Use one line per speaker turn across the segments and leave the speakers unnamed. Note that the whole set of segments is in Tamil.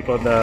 இப்போ இந்த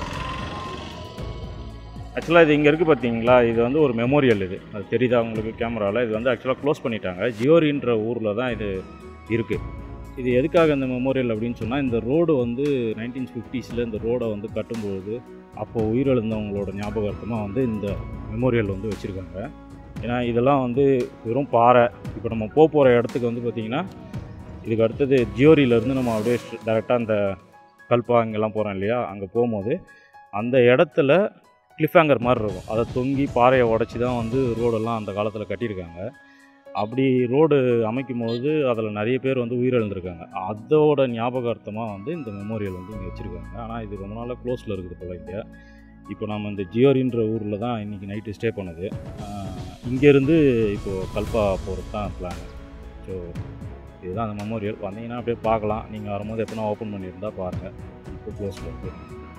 ஆக்சுவலாக இது இங்கே இருக்குது பார்த்தீங்களா இது வந்து ஒரு மெமோரியல் இது அது தெரியுதா உங்களுக்கு கேமராவில் இது வந்து ஆக்சுவலாக க்ளோஸ் பண்ணிட்டாங்க ஜியோரின்ற ஊரில் தான் இது இருக்குது இது எதுக்காக இந்த மெமோரியல் அப்படின்னு சொன்னால் இந்த ரோடு வந்து நைன்டீன் ஃபிஃப்டிஸில் இந்த ரோடை வந்து கட்டும்பொழுது அப்போ உயிரிழந்தவங்களோட ஞாபகார்த்தமாக வந்து இந்த மெமோரியல் வந்து வச்சுருக்காங்க ஏன்னா இதெல்லாம் வந்து வெறும் பாறை இப்போ நம்ம போக போகிற இடத்துக்கு வந்து பார்த்திங்கன்னா இதுக்கு அடுத்தது ஜியோரியிலேருந்து நம்ம அப்படியே டேரெக்டாக அந்த கல்பா இங்கெல்லாம் போகிறோம் இல்லையா அங்கே போகும்போது அந்த இடத்துல கிளிஃபேங்கர் மாதிரி இருக்கும் அதை தொங்கி பாறையை உடச்சி தான் வந்து ரோடெல்லாம் அந்த காலத்தில் கட்டியிருக்காங்க அப்படி ரோடு அமைக்கும் போது அதில் நிறைய பேர் வந்து உயிரிழந்திருக்காங்க அதோட ஞாபகார்த்தமாக வந்து இந்த மெமோரியல் வந்து இங்கே வச்சுருக்காங்க ஆனால் இது ரொம்ப நாளாக க்ளோஸில் இருக்குது போல இங்கே இப்போ நம்ம இந்த ஜியோரின்ற ஊரில் தான் இன்றைக்கி நைட்டு ஸ்டே பண்ணது இங்கேருந்து இப்போது கல்பா போகிறது தான் பிளான் ஸோ இதுதான் அந்த மெமோரியல் வந்தீங்கன்னா அப்படியே பார்க்கலாம் நீங்கள் வரும்போது எப்போனா ஓப்பன் பண்ணியிருந்தால் பாருங்கள் இப்போ க்ளோஸில் இருக்குது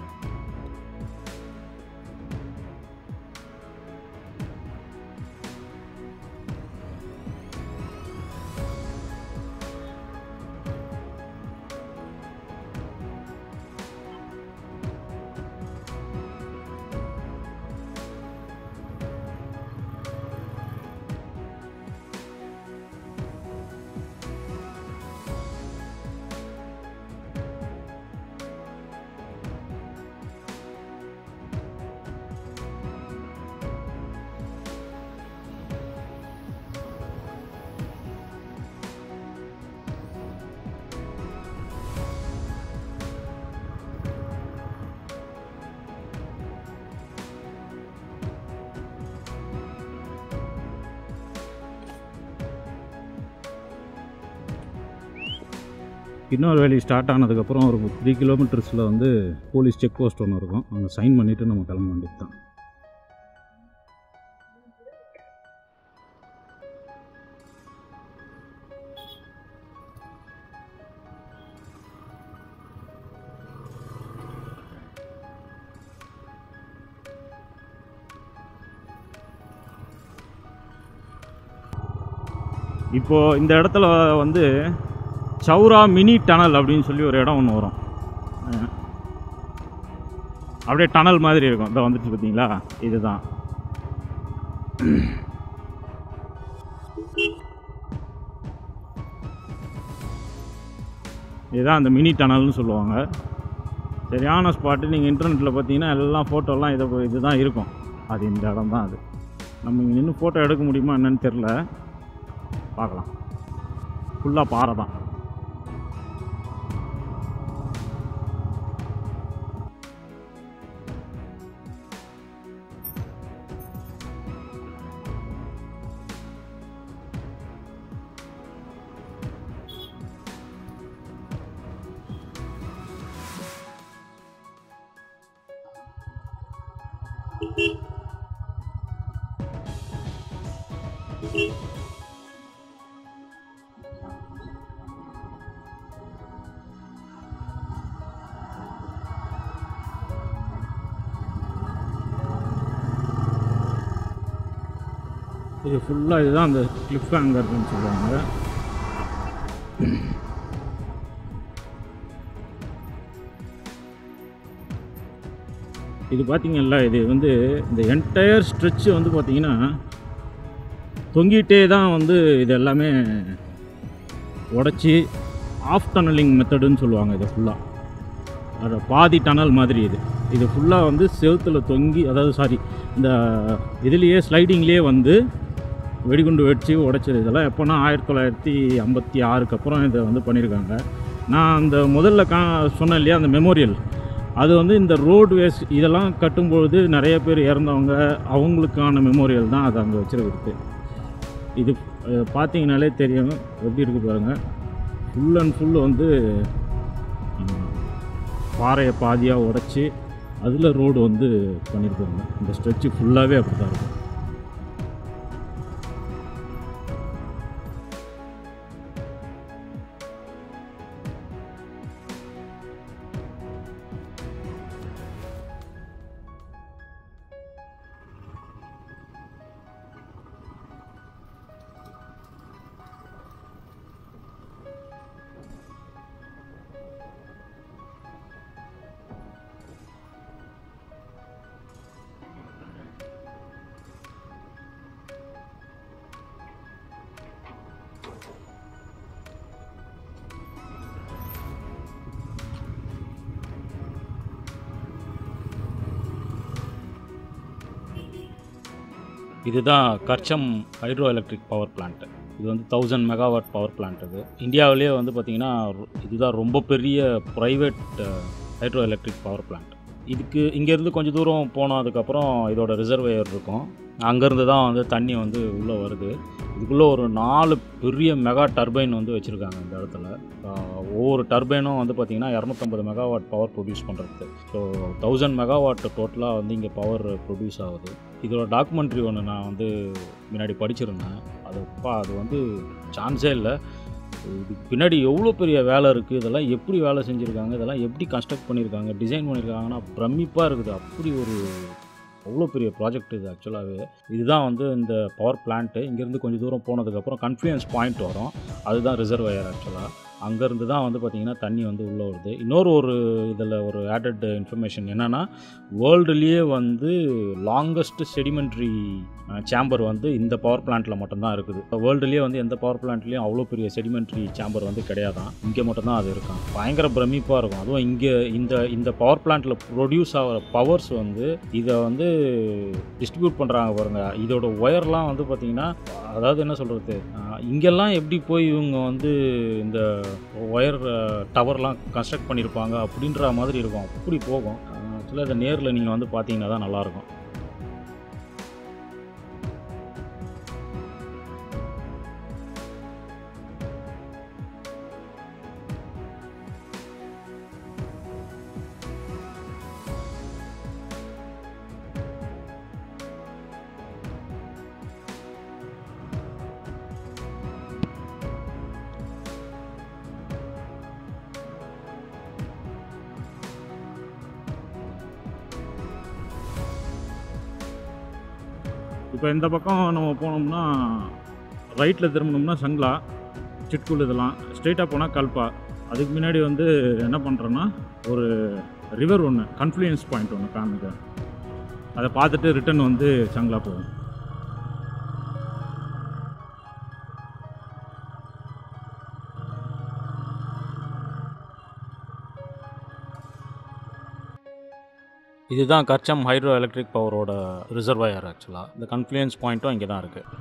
இன்னொரு வேலி ஸ்டார்ட் ஆனதுக்கப்புறம் ஒரு த்ரீ கிலோமீட்டர்ஸில் வந்து போலீஸ் செக் போஸ்ட் ஒன்று இருக்கும் அங்கே சைன் பண்ணிவிட்டு நம்ம கிளம்ப வேண்டியது தான் இப்போது இந்த இடத்துல வந்து சௌரா மினி டனல் அப்படின்னு சொல்லி ஒரு இடம் ஒன்று வரும் அஹ் அப்படியே டனல் மாதிரி இருக்கும் இந்த வந்துட்டு பார்த்தீங்களா இதுதான் இதுதான் அந்த மினி டனல்னு சொல்லுவாங்க சரியான ஸ்பாட்டு நீங்கள் இன்டர்நெட்டில் பார்த்தீங்கன்னா எல்லாம் ஃபோட்டோலாம் இதை இதுதான் இருக்கும் அது இந்த இடம் தான் அது நம்ம இங்கே நின்று ஃபோட்டோ எடுக்க முடியுமா என்னன்னு தெரில பார்க்கலாம் ஃபுல்லாக பாறை தான் இது ஃபுல்லாக இதுதான் அந்த கிளிஃப் ஹேங்கர்னு சொல்லுவாங்க இது பார்த்தீங்கல்ல இது வந்து இந்த என்டையர் ஸ்ட்ரெச்சு வந்து பார்த்தீங்கன்னா தொங்கிட்டே தான் வந்து இது எல்லாமே உடச்சி ஆஃப் டனலிங் மெத்தடுன்னு சொல்லுவாங்க இதை ஃபுல்லாக அது பாதி டனல் மாதிரி இது இது ஃபுல்லாக வந்து செவுத்தில் தொங்கி அதாவது சாரி இந்த இதுலேயே ஸ்லைடிங்லேயே வந்து வெடிகுண்டு வெடிச்சு உடைச்சது இதெல்லாம் எப்போனா ஆயிரத்தி தொள்ளாயிரத்தி ஐம்பத்தி ஆறுக்கு அப்புறம் இதை வந்து பண்ணியிருக்காங்க நான் அந்த முதல்ல கா சொன்னேன் இல்லையா அந்த மெமோரியல் அது வந்து இந்த ரோடு வேஸ் இதெல்லாம் கட்டும்பொழுது நிறைய பேர் இறந்தவங்க அவங்களுக்கான மெமோரியல் தான் அது அங்கே வச்சுருக்கு இது அஹ், பார்த்தீங்கனாலே தெரியும் எப்படி இருக்குது பாருங்கள் ஃபுல் அண்ட் ஃபுல் வந்து ம், பாறையை பாதியாக உடைச்சி அதில் ரோடு வந்து பண்ணியிருக்காங்க இந்த ஸ்ட்ரெச்சு ஃபுல்லாகவே அப்படி தான் இருக்கும் இதுதான் Karcham hydro electric power plant இது வந்து தௌசண்ட் மெகாவாட் பவர் பிளான்ட் இது இந்தியாவிலேயே வந்து பார்த்திங்கன்னா இதுதான் ரொம்ப பெரிய private hydro electric power plant இதுக்கு இங்கேருந்து கொஞ்சம் தூரம் போனதுக்கப்புறம் இதோட ரிசர்வேயர் இருக்கும் அங்கேருந்து தான் வந்து தண்ணி வந்து உள்ளே வருது இதுக்குள்ளே ஒரு நாலு பெரிய மெகா டர்பைன் வந்து வச்சுருக்காங்க இந்த இடத்துல ஆஹ் ஒவ்வொரு டர்பைனும் வந்து பார்த்திங்கன்னா இரநூத்தம்பது மெகாவாட் பவர் ப்ரொடியூஸ் பண்ணுறது ஸோ தௌசண்ட் மெகாவாட் டோட்டலாக வந்து இங்கே பவர் ப்ரொடியூஸ் ஆகுது இதோட டாக்குமெண்ட்ரி ஒன்று நான் வந்து முன்னாடி படிச்சிருந்தேன் அதுப்பா அது வந்து சான்ஸே இல்லை இதுக்கு பின்னாடி எவ்வளோ பெரிய வேலை இருக்குது இதெல்லாம் எப்படி வேலை செஞ்சுருக்காங்க இதெல்லாம் எப்படி கன்ஸ்ட்ரக்ட் பண்ணியிருக்காங்க டிசைன் பண்ணியிருக்காங்கன்னா பிரமிப்பாக இருக்குது அப்படி ஒரு அவ்வளோ பெரிய ப்ராஜெக்ட் இது ஆக்சுவலாகவே இதுதான் வந்து இந்த பவர் பிளான்ட்டு இங்கேருந்து கொஞ்சம் தூரம் போனதுக்கப்புறம் கன்ஃப்ளூயன்ஸ் பாயிண்ட் வரும் அதுதான் ரிசர்வயர் ஆக்சுவலாக அங்கேருந்து தான் வந்து பார்த்திங்கன்னா தண்ணி வந்து உள்ளே வருது இன்னொரு ஒரு இதில் ஒரு ஆடட் இன்ஃபர்மேஷன் என்னென்னா வேர்ல்டுலேயே வந்து லாங்கஸ்ட் செடிமெண்ட்ரி சேம்பர் வந்து இந்த பவர் பிளான்ட்டில் மட்டும்தான் இருக்குது வேர்ல்டுலேயே வந்து எந்த பவர் பிளான்ட்லேயும் அவ்வளோ பெரிய செடிமெண்ட்ரி சேம்பர் வந்து கிடையாதான் இங்கே மட்டும்தான் அது இருக்கும் பயங்கர பிரமிப்பாக இருக்கும் அதுவும் இங்கே இந்த இந்த பவர் பிளான்ட்டில் ப்ரொடியூஸ் ஆகிற பவர்ஸ் வந்து இதை வந்து டிஸ்ட்ரிபியூட் பண்ணுறாங்க பாருங்க இதோட ஒயர்லாம் வந்து பார்த்திங்கன்னா அதாவது என்ன சொல்கிறது இங்கெல்லாம் எப்படி போய் இவங்க வந்து இந்த ஒயர் டவர்லாம் கன்ஸ்ட்ரக்ட் பண்ணியிருப்பாங்க அப்படின்ற மாதிரி இருக்கும் அப்படி போகும் ஆக்சுவலாக இதை நேரில் நீங்கள் வந்து பார்த்தீங்கன்னா தான் நல்லாயிருக்கும்
இப்போ இந்த பக்கம் நம்ம போனோம்னா ரைட்டில் திரும்பினோம்னா சங்லா சிட்குல் இதெல்லாம் ஸ்ட்ரெயிட்டாக போனால் கல்பா அதுக்கு முன்னாடி வந்து என்ன பண்ணுறோன்னா ஒரு ரிவர் ஒன்று கன்ஃப்ளூயன்ஸ் பாயிண்ட் ஒன்று காமிக்க அதை பார்த்துட்டு ரிட்டர்ன் வந்து சங்லா போகும்
இதுதான் கர்ச்சம் ஹைட்ரோ எலக்ட்ரிக் பவரோட ரிசர்வாயர் ஆக்சுவலாக இந்த கன்ஃப்ளூயன்ஸ் பாயிண்ட்டும் இங்கே தான் இருக்குது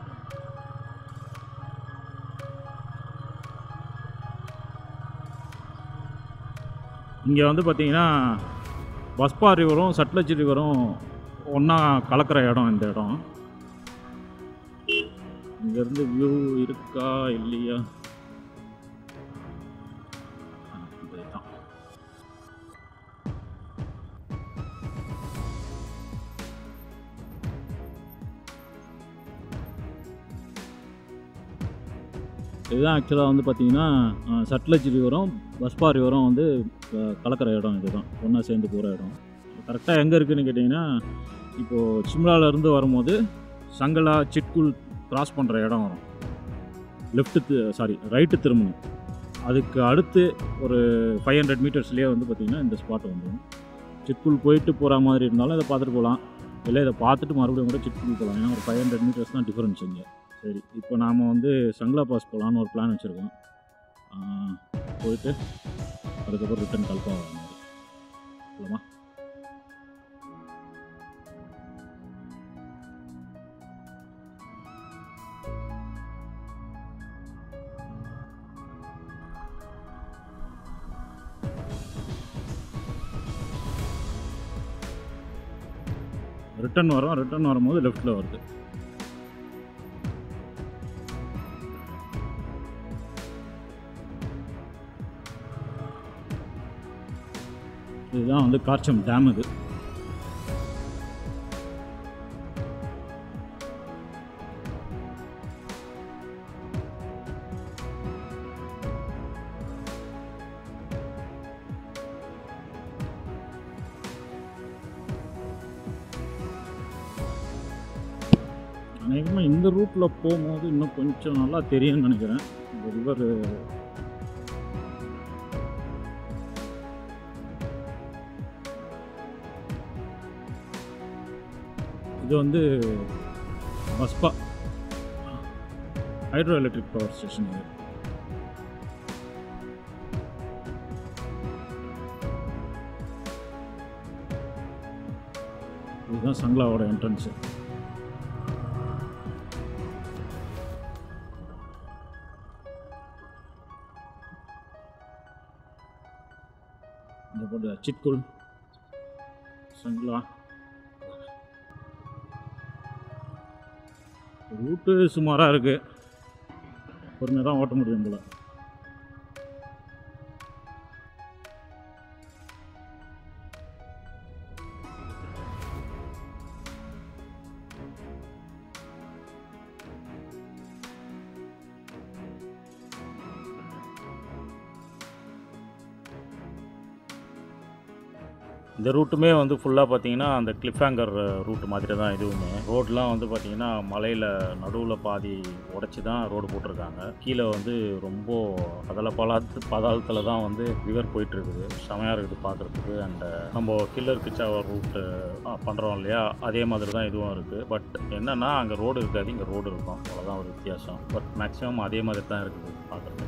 இங்கே வந்து பார்த்தீங்கன்னா பஸ்பா ரிவரும் சட்லஜ் ரிவரும் ஒன்றா கலக்கிற இடம் இந்த இடம் இங்கேருந்து வியூ இருக்கா இல்லையா ஆ, இதுதான். இதுதான் ஆக்சுவலாக வந்து பார்த்தீங்கன்னா சட்லஜ் ரிவரும் பஸ்பா ரிவரும் வந்து அஹ், கலக்கிற இடம் இதுதான் ஒன்றா சேர்ந்து போகிற இடம் கரெக்டாக எங்கே இருக்குன்னு கேட்டிங்கன்னா இப்போது சிம்லாலேருந்து வரும்போது சங்கலா சிட்குல் கிராஸ் பண்ணுற இடம் வரும் லெஃப்ட்டு சாரி ரைட்டு திரும்பணும் அதுக்கு அடுத்து ஒரு ஃபைவ் ஹண்ட்ரட் மீட்டர்ஸ்லேயே வந்து பார்த்திங்கன்னா இந்த ஸ்பாட் வந்துடும் சிட்குல் போயிட்டு போகிற மாதிரி இருந்தாலும் இதை பார்த்துட்டு போகலாம் இல்லை இதை பார்த்துட்டு மறுபடியும் கூட சிட்குல் போகலாம் ஏன்னா ஒரு ஃபைவ் ஹண்ட்ரட் மீட்டர்ஸ் தான் டிஃப்ரென்ஸ் இங்கே சரி இப்போ நாம் வந்து சங்லா பாஸ் போகலான்னு ஒரு பிளான் வச்சுருக்கோம் போயிட்டு அதுக்கப்புறம் ரிட்டன் கல்பா வர மாதிரி போகலாமா ரிட்டன் வரோம் ரிட்டன் வரும்போது லெஃப்ட்டில் வருது இதுதான் வந்து கார்ச்சம் டேம் இது அநேகமாக இந்த ரூட்டில் போகும்போது இன்னும் கொஞ்சம் நல்லா தெரியும்னு நினைக்கிறேன் இந்த ரிவர் இது வந்து Baspa hydro electric power station இது இதுதான் சங்லாவோட என்ட்ரன்ஸு சிட்குல் சங்லா ரூட்டு சுமாராக இருக்குது பொறுமையாக தான் ஓட்ட முடியும் போல்
இந்த ரூட்டுமே வந்து ஃபுல்லாக பார்த்தீங்கன்னா அந்த கிளிஃப் ஹேங்கர் ரூட் மாதிரி தான் இதுவுமே ரோட்லாம் வந்து பார்த்தீங்கன்னா மலையில் நடுவில் பாதி உடச்சி தான் ரோடு போட்டிருக்காங்க கீழே வந்து ரொம்ப அதல பலாத்து பதாளத்தில் தான் வந்து ரிவர் போயிட்டு இருக்குது செமையாக இருக்குது பார்க்குறதுக்கு அண்ட் நம்ம கில்லர் கிச்சாவ ரூட்டு பண்ணுறோம் இல்லையா அதே மாதிரி தான் இதுவும் இருக்குது பட் என்னென்னா அங்கே ரோடு இருக்காது இங்கே ரோடு இருக்கும் அவ்வளோதான் ஒரு வித்தியாசம் பட் மேக்ஸிமம் அதே மாதிரி தான் இருக்குது பார்க்குறதுக்கு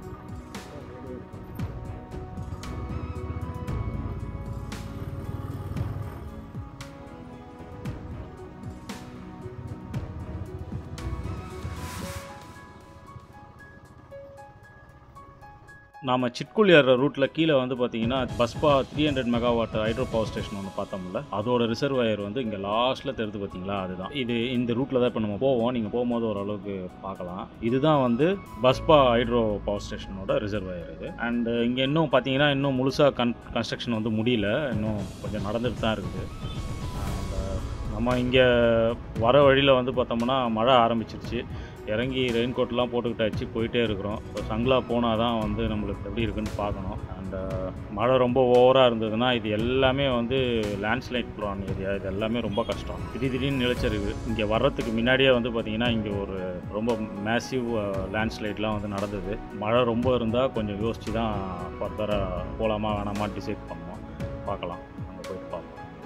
நாம் சிட்குல் ஏறுற ரூட்டில் கீழே வந்து பார்த்தீங்கன்னா Baspa three hundred megawatt hydro power station ஒன்று பார்த்தோம்ல அதோட ரிசர்வாயர் வந்து இங்கே லாஸ்ட்டில் தெரிஞ்சு பார்த்தீங்களா அதுதான் இது இந்த ரூட்டில் தான் இப்போ நம்ம போவோம் நீங்கள் போகும்போது ஓரளவுக்கு பார்க்கலாம் இதுதான் வந்து பஸ்பா ஹைட்ரோ பவர் ஸ்டேஷனோட ரிசர்வாயர் இது அண்ட் இங்கே இன்னும் பார்த்தீங்கன்னா இன்னும் முழுசாக கன் கன்ஸ்ட்ரக்ஷன் வந்து முடியல இன்னும் கொஞ்சம் நடந்துட்டு தான் இருக்குது And, நம்ம இங்கே வர வழியில் வந்து பார்த்தோம்னா மழை ஆரம்பிச்சிருச்சு இறங்கி ரெயின் கோட்லாம் போட்டுக்கிட்டாச்சு போயிட்டே இருக்கிறோம் இப்போ சங்லா போனால் தான் வந்து நம்மளுக்கு எப்படி இருக்குன்னு பார்க்கணும் அண்ட் மழை ரொம்ப ஓவராக இருந்ததுன்னா இது எல்லாமே வந்து லேண்ட்ஸ்லைட் ப்ரான் ஏரியா இது எல்லாமே ரொம்ப கஷ்டம் திடீர் திடீர்னு நிலச்சரிவு இங்கே வர்றதுக்கு முன்னாடியே வந்து பார்த்திங்கன்னா இங்கே ஒரு ரொம்ப மேசிவ் லேண்ட்ஸ்லைட்லாம் வந்து நடந்தது மழை ரொம்ப இருந்தால் கொஞ்சம் யோசித்து தான் ஃபர்தராக போகலாமா வேணாமா டிசைட் பண்ணோம் பார்க்கலாம் அங்கே போயிட்டு பார்ப்போம்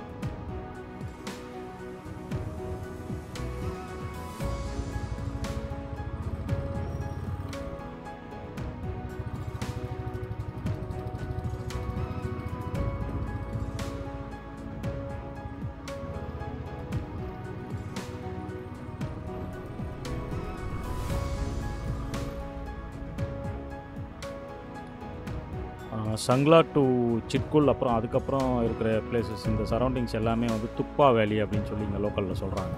சங்லா டு சிட்குல் அப்புறம் அதுக்கப்புறம் இருக்கிற பிளேசஸ் இந்த சரௌண்டிங்ஸ் எல்லாமே வந்து துப்பா வேலி அப்படின்னு சொல்லி இங்கே லோக்கலில் சொல்கிறாங்க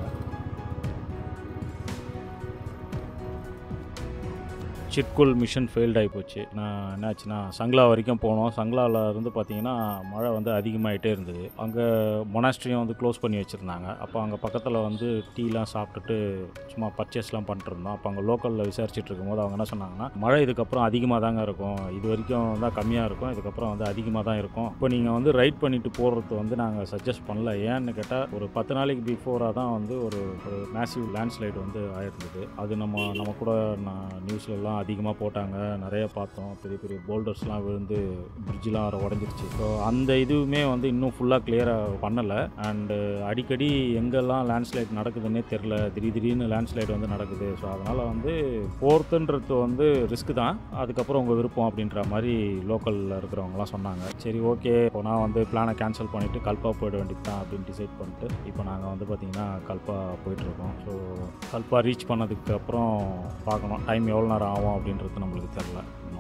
சிட்குல் மிஷன் ஃபெயில்ட் ஆகி போச்சு நான் என்னாச்சுன்னா சங்லா வரைக்கும் போனோம் சங்லாவில் இருந்து பார்த்தீங்கன்னா மழை வந்து அதிகமாகிட்டே இருந்தது அங்கே மொனாஸ்ட்ரியும் வந்து க்ளோஸ் பண்ணி வச்சுருந்தாங்க அப்போ அங்கே பக்கத்தில் வந்து டீலாம் சாப்பிட்டுட்டு சும்மா பர்ச்சேஸ்லாம் பண்ணிட்டு இருந்தோம் அப்போ அங்கே லோக்கலில் விசாரிச்சுட்டு இருக்கும்போது அவங்க என்ன சொன்னாங்கன்னா மழை இதுக்கப்புறம் அதிகமாக தாங்க இருக்கும் இது வரைக்கும் தான் கம்மியாக இருக்கும் இதுக்கப்புறம் வந்து அதிகமாக தான் இருக்கும் இப்போ நீங்கள் வந்து ரைட் பண்ணிட்டு போகிறது வந்து நாங்கள் சஜஸ்ட் பண்ணல ஏன்னு கேட்டால் ஒரு பத்து நாளைக்கு பிஃபோராக தான் வந்து ஒரு ஒரு மேசிவ் லேண்ட்ஸ்லைடு வந்து ஆயிருந்தது அது நம்ம நம்ம கூட நான் நியூஸ்லலாம் அதிகமாக போட்டாங்க நிறைய பார்த்தோம் பெரிய பெரிய போல்டர்ஸ்லாம் விழுந்து பிரிட்ஜெலாம் வர உடஞ்சிருச்சு ஸோ அந்த இதுவுமே வந்து இன்னும் ஃபுல்லாக கிளியராக பண்ணலை அண்டு அடிக்கடி எங்கெல்லாம் லேண்ட்ஸ்லைட் நடக்குதுன்னே தெரில திடீர் திடீர்னு லேண்ட்ஸ்லைட் வந்து நடக்குது ஸோ அதனால் வந்து ஃபோர்த்துன்றது வந்து ரிஸ்க் தான் அதுக்கப்புறம் உங்கள் விருப்பம் அப்படின்ற மாதிரி லோக்கலில் இருக்கிறவங்கலாம் சொன்னாங்க சரி ஓகே இப்போ நான் வந்து பிளானை கேன்சல் பண்ணிவிட்டு கல்பா போயிட வேண்டியது தான் அப்படின்னு டிசைட் பண்ணிட்டு இப்போ நாங்கள் வந்து பார்த்திங்கன்னா கல்பா போயிட்டுருக்கோம் ஸோ கல்பா ரீச் பண்ணதுக்கு அப்புறம் பார்க்கணும் டைம் எவ்வளோ நேரம் ஆகும் அப்படின்றது நம்மளுக்கு தெரில இன்னும்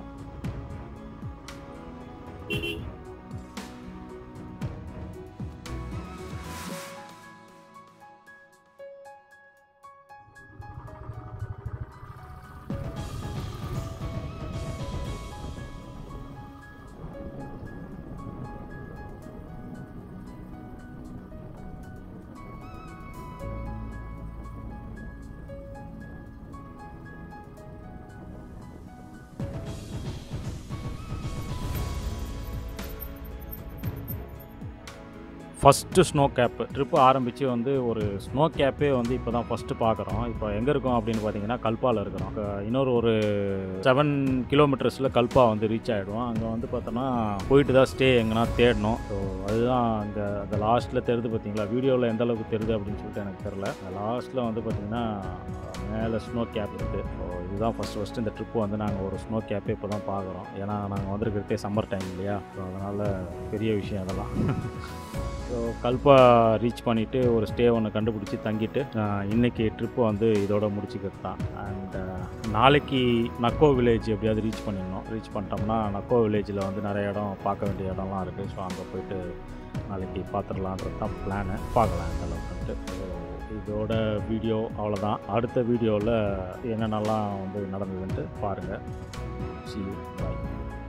ஃபஸ்ட்டு ஸ்னோ கேப்பு ட்ரிப்பு ஆரம்பித்து வந்து ஒரு ஸ்னோ கேப்பே வந்து இப்போ தான் ஃபஸ்ட்டு பார்க்குறோம் இப்போ எங்கே இருக்கோம் அப்படின்னு பார்த்தீங்கன்னா கல்பாவில் இருக்கிறோம் அஹ் இன்னொரு ஒரு செவன் கிலோமீட்டர்ஸில் கல்பா வந்து ரீச் ஆகிடும் அங்கே வந்து பார்த்தோன்னா போயிட்டு தான் ஸ்டே எங்கன்னா தேடணும் ஸோ அதுதான் அங்கே அந்த லாஸ்ட்டில் தெரியுது பார்த்தீங்களா வீடியோவில் எந்த அளவுக்கு தெரியுது அப்படின்னு சொல்லிட்டு எனக்கு தெரில லாஸ்ட்டில் வந்து பார்த்தீங்கன்னா மேலே ஸ்னோ கேப் இருக்குது ஸோ இதுதான் ஃபஸ்ட்டு ஃபஸ்ட்டு இந்த ட்ரிப்பு வந்து நாங்கள் ஒரு ஸ்னோ கேப்பே இப்போ தான் பார்க்குறோம் ஏன்னா நாங்கள் வந்திருக்கிறதே சம்மர் டைம் இல்லையா ஸோ அதனால் பெரிய விஷயம் அதெல்லாம் ஸோ கல்பா ரீச் பண்ணிவிட்டு ஒரு ஸ்டே ஒன்று கண்டுபிடிச்சி தங்கிட்டு ஆஹ், இன்னைக்கு ட்ரிப்பு வந்து இதோட முடிச்சுக்கிறது தான் அண்ட் நாளைக்கு நக்கோ வில்லேஜ் எப்படியாவது ரீச் பண்ணிடணும் ரீச் பண்ணிட்டோம்னா நக்கோ வில்லேஜில் வந்து நிறைய இடம் பார்க்க வேண்டிய இடம்லாம் இருக்குது ஸோ அங்கே போயிட்டு நாளைக்கு பார்த்துடலான்றது தான் பிளானு பார்க்கலாம் இந்த அளவுக்குன்ட்டு ஸோ இதோட வீடியோ அவ்வளோதான் அடுத்த வீடியோவில் என்னென்னலாம் வந்து நடந்ததுன்ட்டு பாருங்கள் சி பாய்